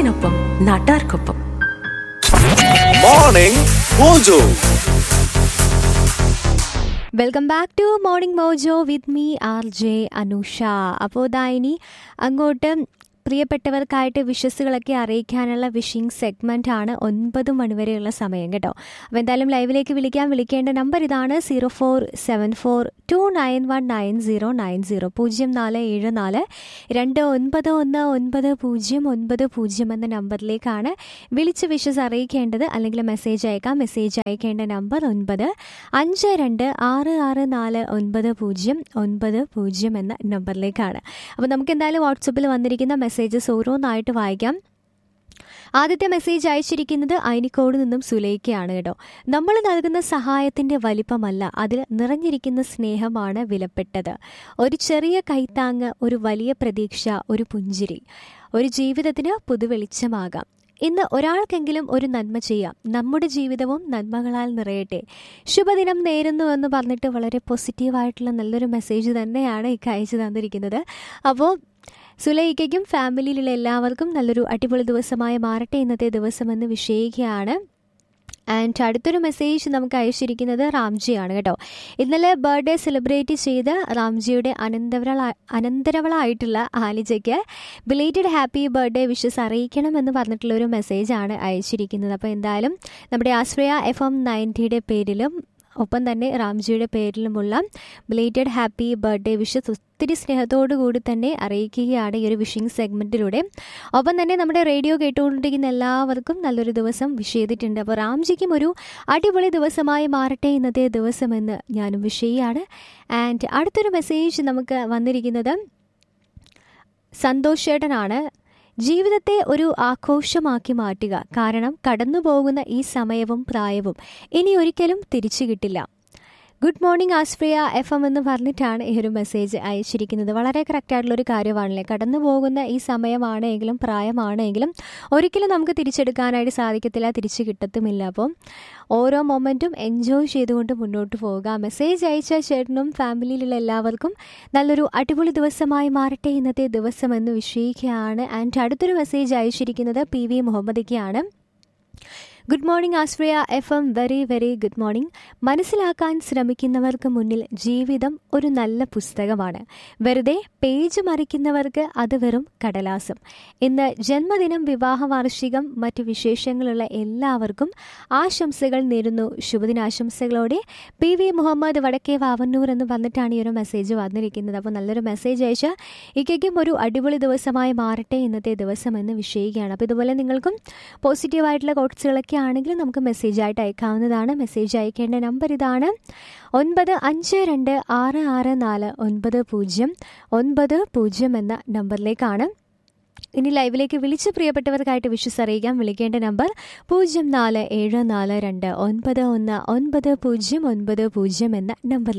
നാടിനൊപ്പം നാട്ടാർക്കൊപ്പം morning mojo welcome back to morning mojo with me R J Anusha അപ്പോൾ ഇതാ ഇനി അങ്ങോട്ട് പ്രിയപ്പെട്ടവർക്കായിട്ട് വിഷസ്സുകളൊക്കെ അറിയിക്കാനുള്ള വിഷിംഗ് സെഗ്മെൻ്റ് ആണ് ഒൻപത് മണിവരെയുള്ള സമയം കേട്ടോ അപ്പോൾ എന്തായാലും ലൈവിലേക്ക് വിളിക്കാൻ വിളിക്കേണ്ട നമ്പർ ഇതാണ് zero four seven four two nine one nine zero nine zero പൂജ്യം നാല് ഏഴ് നാല് രണ്ട് ഒൻപത് ഒന്ന് ഒൻപത് പൂജ്യം ഒൻപത് പൂജ്യം എന്ന നമ്പറിലേക്കാണ് വിളിച്ച് വിഷസ് അറിയിക്കേണ്ടത് അല്ലെങ്കിൽ മെസ്സേജ് അയക്കാം മെസ്സേജ് അയക്കേണ്ട നമ്പർ ഒൻപത് അഞ്ച് രണ്ട് ആറ് ആറ് നാല് ഒൻപത് പൂജ്യം ഒൻപത് പൂജ്യം എന്ന നമ്പറിലേക്കാണ് അപ്പോൾ നമുക്ക് എന്തായാലും വാട്സപ്പിൽ വന്നിരിക്കുന്ന മെസ്സേജസ് ഓരോന്നായിട്ട് വായിക്കാം ആദ്യത്തെ മെസ്സേജ് അയച്ചിരിക്കുന്നത് അയനിക്കോട് നിന്നും സുലൈക്കയാണ് കേട്ടോ നമ്മൾ നൽകുന്ന സഹായത്തിൻ്റെ വലിപ്പമല്ല അതിൽ നിറഞ്ഞിരിക്കുന്ന സ്നേഹമാണ് വിലപ്പെട്ടത് ഒരു ചെറിയ കൈത്താങ്ങ് ഒരു വലിയ പ്രതീക്ഷ ഒരു പുഞ്ചിരി ഒരു ജീവിതത്തിന് പുതുവെളിച്ചമാകാം ഇന്ന് ഒരാൾക്കെങ്കിലും ഒരു നന്മ ചെയ്യാം നമ്മുടെ ജീവിതവും നന്മകളാൽ നിറയട്ടെ ശുഭദിനം നേരുന്നു എന്ന് പറഞ്ഞിട്ട് വളരെ പോസിറ്റീവായിട്ടുള്ള നല്ലൊരു മെസ്സേജ് തന്നെയാണ് ഇക്ക് അയച്ചു തന്നിരിക്കുന്നത് അപ്പോൾ സുലൈക്കയ്ക്കും ഫാമിലിയിലുള്ള എല്ലാവർക്കും നല്ലൊരു അടിപൊളി ദിവസമായി മാറട്ടെ ഇന്നത്തെ ദിവസമെന്ന് വിഷയിക്കുകയാണ് ആൻഡ് അടുത്തൊരു മെസ്സേജ് നമുക്ക് അയച്ചിരിക്കുന്നത് റാംജിയാണ് കേട്ടോ ഇന്നലെ ബർത്ത്ഡേ സെലിബ്രേറ്റ് ചെയ്ത റാംജിയുടെ അനന്തരവള അനന്തരവളായിട്ടുള്ള ആലിജയ്ക്ക് ബിലേറ്റഡ് ഹാപ്പി ബർത്ത്ഡേ വിഷസ് അറിയിക്കണം എന്ന് പറഞ്ഞിട്ടുള്ള ഒരു മെസ്സേജാണ് അയച്ചിരിക്കുന്നത് അപ്പോൾ എന്തായാലും നമ്മുടെ ആശ്രയ എഫ് എം നയൻറ്റിയുടെ പേരിലും ഒപ്പം തന്നെ റാംജിയുടെ പേരിലുമുള്ള ബിലേറ്റഡ് ഹാപ്പി ബർത്ത്ഡേ വിഷസ് ഒത്തിരി സ്നേഹത്തോടു കൂടി തന്നെ അറിയിക്കുകയാണ് ഈ ഒരു വിഷിംഗ് സെഗ്മെൻറ്റിലൂടെ ഒപ്പം തന്നെ നമ്മുടെ റേഡിയോ കേട്ടുകൊണ്ടിരിക്കുന്ന എല്ലാവർക്കും നല്ലൊരു ദിവസം വിഷ് ചെയ്തിട്ടുണ്ട് അപ്പോൾ റാംജിക്കും ഒരു അടിപൊളി ദിവസമായി മാറട്ടെ ഇന്നത്തെ ദിവസമെന്ന് ഞാനും വിഷ് ചെയ്യാണ് ആൻഡ് അടുത്തൊരു മെസ്സേജ് നമുക്ക് വന്നിരിക്കുന്നത് സന്തോഷേട്ടനാണ് ജീവിതത്തെ ഒരു ആഘോഷമാക്കി മാറ്റുക കാരണം കടന്നു പോകുന്ന ഈ സമയവും പ്രായവും ഇനി ഒരിക്കലും തിരിച്ചു കിട്ടില്ല ഗുഡ് മോർണിംഗ് ആസ്പ്രിയ എഫ് എം എന്ന് പറഞ്ഞിട്ടാണ് ഈ ഒരു മെസ്സേജ് അയച്ചിരിക്കുന്നത് വളരെ കറക്റ്റായിട്ടുള്ളൊരു കാര്യമാണല്ലേ കടന്നു പോകുന്ന ഈ സമയമാണെങ്കിലും പ്രായമാണെങ്കിലും ഒരിക്കലും നമുക്ക് തിരിച്ചെടുക്കാനായിട്ട് സാധിക്കത്തില്ല തിരിച്ചു കിട്ടത്തുമില്ല അപ്പം ഓരോ മൊമെൻറ്റും എൻജോയ് ചെയ്തുകൊണ്ട് മുന്നോട്ട് പോവുക മെസ്സേജ് അയച്ച ചേട്ടനും ഫാമിലിയിലുള്ള എല്ലാവർക്കും നല്ലൊരു അടിപൊളി ദിവസമായി മാറട്ടെ ഇന്നത്തെ ദിവസം എന്ന് വിഷയിക്കുകയാണ് ആൻഡ് അടുത്തൊരു മെസ്സേജ് അയച്ചിരിക്കുന്നത് പി വി മുഹമ്മദിക്കാണ് good morning Ashraya F M very very good morning മനസ്സിലാക്കാൻ ശ്രമിക്കുന്നവർക്ക് മുന്നിൽ ജീവിതം ഒരു നല്ല പുസ്തകമാണ് വെറുതെ പേജ് മറിക്കുന്നവർക്ക് അത് വെറും കടലാസം ഇന്ന് ജന്മദിനം വിവാഹ വാർഷികം മറ്റ് വിശേഷങ്ങളുള്ള എല്ലാവർക്കും ആശംസകൾ നേരുന്നു ശുഭദിനാശംസകളോടെ പി വി മുഹമ്മദ് വടക്കേ വാവന്നൂർ എന്ന് പറഞ്ഞിട്ടാണ് ഈ ഒരു മെസ്സേജ് വന്നിരിക്കുന്നത് അപ്പോൾ നല്ലൊരു മെസ്സേജ് അയച്ച ഇക്കയ്ക്കും ഒരു അടിപൊളി ദിവസമായി മാറട്ടെ ഇന്നത്തെ ദിവസം എന്ന് വിഷയിക്കുകയാണ് അപ്പോൾ ഇതുപോലെ നിങ്ങൾക്കും പോസിറ്റീവായിട്ടുള്ള കോട്സുകളൊക്കെ ആണെങ്കിൽ നമുക്ക് മെസ്സേജ് ആയിട്ട് അയക്കാവുന്നതാണ് മെസ്സേജ് അയക്കേണ്ട നമ്പർ ഇതാണ് ഒൻപത് അഞ്ച് രണ്ട് ആറ് ആറ് നാല് ഒൻപത് പൂജ്യം ഒൻപത് പൂജ്യം എന്ന നമ്പറിലേക്കാണ് ഇനി ലൈവിലേക്ക് വിളിച്ച് പ്രിയപ്പെട്ടവർക്കായിട്ട് വിശ്വസ് അറിയിക്കാൻ വിളിക്കേണ്ട നമ്പർ പൂജ്യം നാല് ഏഴ് നാല് രണ്ട് ഒൻപത് ഒന്ന് ഒൻപത് പൂജ്യം ഒൻപത് പൂജ്യം എന്ന നമ്പറിലേക്ക്